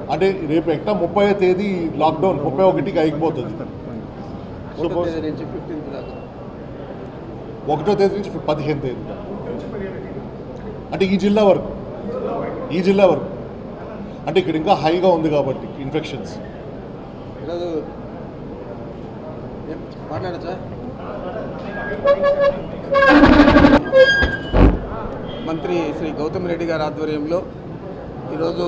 అంటే రేపు ఎక్కడ ముప్పై తేదీ లాక్డౌన్ ముప్పై ఒకటికి అయిపోతుంది ఒకటో తేదీ నుంచి ఫిఫ్టీన్త్ దాకా ఒకటో తేదీ నుంచి పదిహేను తేదీ అంటే ఈ జిల్లా వరకు ఈ జిల్లా వరకు అంటే ఇక్కడ ఇంకా హైగా ఉంది కాబట్టి ఇన్ఫెక్షన్స్ ఈరోజు ఏం మాట్లాడచ్చా మంత్రి శ్రీ గౌతమ్ రెడ్డి గారి ఆధ్వర్యంలో ఈరోజు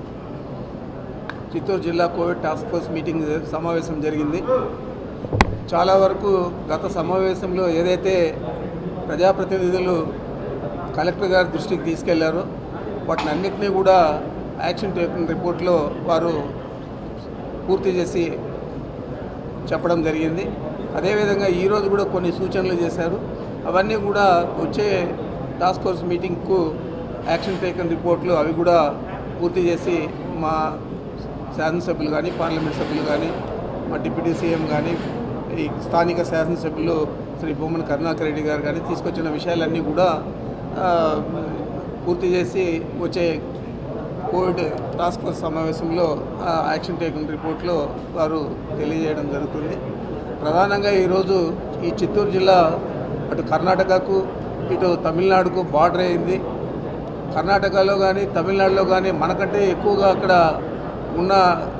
చిత్తూరు జిల్లా కోవిడ్ టాస్క్ ఫోర్స్ మీటింగ్ సమావేశం జరిగింది చాలా వరకు గత సమావేశంలో ఏదైతే ప్రజాప్రతినిధులు కలెక్టర్ గారి దృష్టికి తీసుకెళ్లారో వాటిని అన్నింటినీ కూడా యాక్షన్ టేకింగ్ రిపోర్ట్లో వారు పూర్తి చేసి చెప్పడం జరిగింది అదేవిధంగా ఈరోజు కూడా కొన్ని సూచనలు చేశారు అవన్నీ కూడా వచ్చే టాస్క్ ఫోర్స్ మీటింగ్కు యాక్షన్ టేకన్ రిపోర్ట్లు అవి కూడా పూర్తి చేసి మా శాసనసభ్యులు కానీ పార్లమెంట్ సభ్యులు కానీ మా డిప్యూటీ సీఎం కానీ ఈ స్థానిక శాసనసభ్యులు శ్రీ బొమ్మన కరుణాకర్ రెడ్డి గారు కానీ తీసుకొచ్చిన విషయాలన్నీ కూడా ఆ, పూర్తి చేసి వచ్చే కోవిడ్ టాస్క్ ఫోర్స్ సమావేశంలో ఆ యాక్షన్ టేకన్ రిపోర్ట్లో వారు తెలియజేయడం జరుగుతుంది ప్రధానంగా ఈరోజు ఈ చిత్తూరు జిల్లా అటు కర్ణాటకకు ఇటు తమిళనాడుకు బార్డర్ అయింది కర్ణాటకలో కానీ తమిళనాడులో కానీ మనకంటే ఎక్కువగా అక్కడ ఉన్న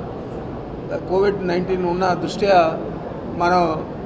కోవిడ్ నైన్టీన్ ఉన్న దృష్ట్యా మనం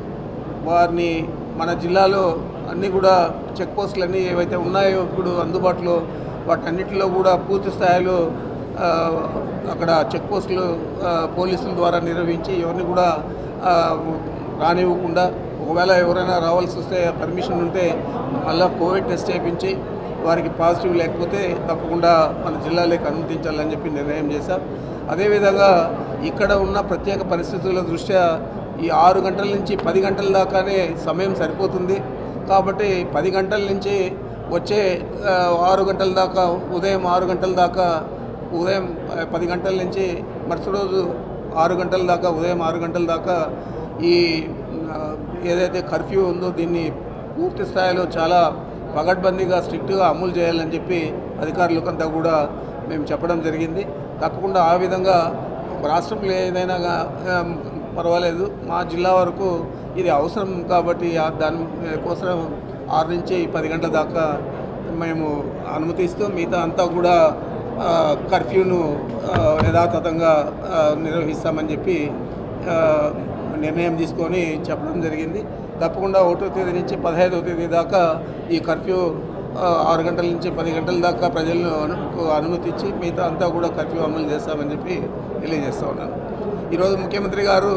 వారిని మన జిల్లాలో అన్నీ కూడా చెక్ పోస్టులు అన్నీ ఏవైతే ఉన్నాయో ఇప్పుడు అందుబాటులో వాటన్నిటిలో కూడా పూర్తి స్థాయిలో ఆ, అక్కడ చెక్ పోస్టులు ఆ, పోలీసుల ద్వారా నిర్వహించి ఎవరిని కూడా ఆ, రానివ్వకుండా ఒకవేళ ఎవరైనా రావాల్సి వస్తే పర్మిషన్ ఉంటే మళ్ళీ కోవిడ్ టెస్ట్ చేయించి వారికి పాజిటివ్ లేకపోతే తప్పకుండా మన జిల్లాలోకి అనుమతించాలని చెప్పి నిర్ణయం చేశాం అదేవిధంగా ఇక్కడ ఉన్న ప్రత్యేక పరిస్థితుల దృష్ట్యా ఈ ఆరు గంటల నుంచి పది గంటల దాకానే సమయం సరిపోతుంది కాబట్టి పది గంటల నుంచి వచ్చే ఆ, ఆరు గంటల దాకా ఉదయం ఆరు గంటల దాకా ఉదయం ఆ, పది గంటల నుంచి మరుసటి రోజు ఆరు గంటల దాకా ఉదయం ఆరు గంటల దాకా ఈ ఆ, ఏదైతే కర్ఫ్యూ ఉందో దీన్ని పూర్తి స్థాయిలో చాలా పగడ్బందీగా స్ట్రిక్ట్గా అమలు చేయాలని చెప్పి అధికారులకంతా కూడా మేము చెప్పడం జరిగింది తప్పకుండా ఆ విధంగా రాష్ట్రంలో ఏదైనా గా- ఆ, పర్వాలేదు మా జిల్లా వరకు ఇది అవసరం కాబట్టి ఆ దాని కోసం ఆరు నుంచి పది గంటల దాకా మేము అనుమతిస్తూ మిగతా అంతా కూడా ఆ, కర్ఫ్యూను ఆ, యథాతథంగా ఆ, నిర్వహిస్తామని చెప్పి ఆ, నిర్ణయం తీసుకొని చెప్పడం జరిగింది తప్పకుండా ఒకటో తేదీ నుంచి పదహైదవ తేదీ దాకా ఈ కర్ఫ్యూ ఆ, ఆరు గంటల నుంచి పది గంటల దాకా ప్రజలను అను- అనుమతించి మిగతా అంతా కూడా కర్ఫ్యూ అమలు చేస్తామని చెప్పి తెలియజేస్తా ఉన్నాను ఈరోజు ముఖ్యమంత్రి గారు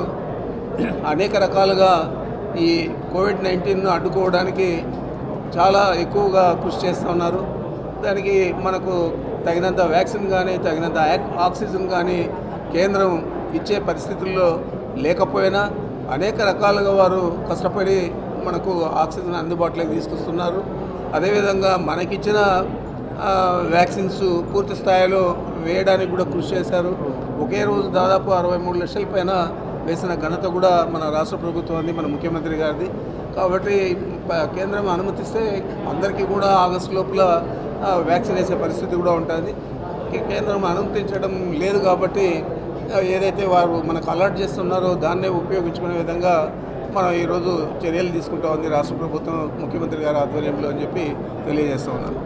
అనేక రకాలుగా ఈ కోవిడ్ నైన్టీన్ను అడ్డుకోవడానికి చాలా ఎక్కువగా కృషి చేస్తూ ఉన్నారు దానికి మనకు తగినంత వ్యాక్సిన్ కానీ తగినంత యాక్- ఆక్సిజన్ కానీ కేంద్రం ఇచ్చే పరిస్థితుల్లో లేకపోయినా అనేక రకాలుగా వారు కష్టపడి మనకు ఆక్సిజన్ అందుబాటులోకి తీసుకొస్తున్నారు అదేవిధంగా మనకిచ్చిన ఆ, వ్యాక్సిన్స్ పూర్తి స్థాయిలో వేయడానికి కూడా కృషి చేశారు ఒకే రోజు దాదాపు అరవై మూడు లక్షల పైన వేసిన ఘనత కూడా మన రాష్ట్ర ప్రభుత్వాన్ని మన ముఖ్యమంత్రి గారిది కాబట్టి ప- కేంద్రం అనుమతిస్తే అందరికీ కూడా ఆగస్టు లోపల ఆ, వ్యాక్సిన్ వేసే పరిస్థితి కూడా ఉంటుంది కే- కేంద్రం అనుమతించడం లేదు కాబట్టి ఆ, ఏదైతే వారు మనకు అలర్ట్ చేస్తున్నారో దాన్నే ఉపయోగించుకునే విధంగా మనం ఈరోజు చర్యలు తీసుకుంటా ఉంది రాష్ట్ర ప్రభుత్వం ముఖ్యమంత్రి గారి ఆధ్వర్యంలో అని చెప్పి తెలియజేస్తూ ఉన్నాను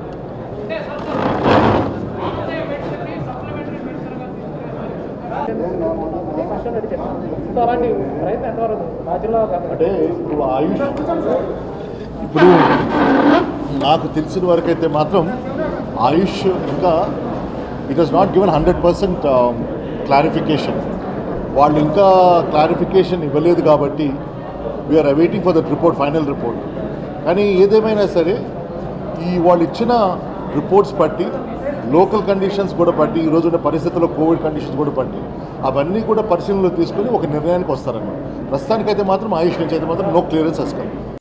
సో అలాంటి ప్రయత్నం ఎంతవరకు రాజ్యంలో అంటే ఇప్పుడు ఆయుష్ ఇప్పుడు నాకు తెలిసిన వరకు అయితే మాత్రం ఆయుష్ ఇంకా it has not given hundred percent clarification వాళ్ళు ఇంకా క్లారిఫికేషన్ ఇవ్వలేదు కాబట్టి we are awaiting for that report final report కానీ ఏదేమైనా సరే ఈ వాళ్ళు ఇచ్చిన రిపోర్ట్స్ బట్టి లోకల్ కండిషన్స్ కూడా బట్టి ఈ రోజు ఉన్న పరిస్థితుల్లో కోవిడ్ కండిషన్స్ కూడా బట్టి అవన్నీ కూడా పరిశీలనలో తీసుకొని ఒక నిర్ణయానికి వస్తారన్నమాట ప్రస్తుతానికైతే మాత్రం ఆయుష్ నుంచి అయితే మాత్రం నో క్లియరెన్స్ వస్తుంది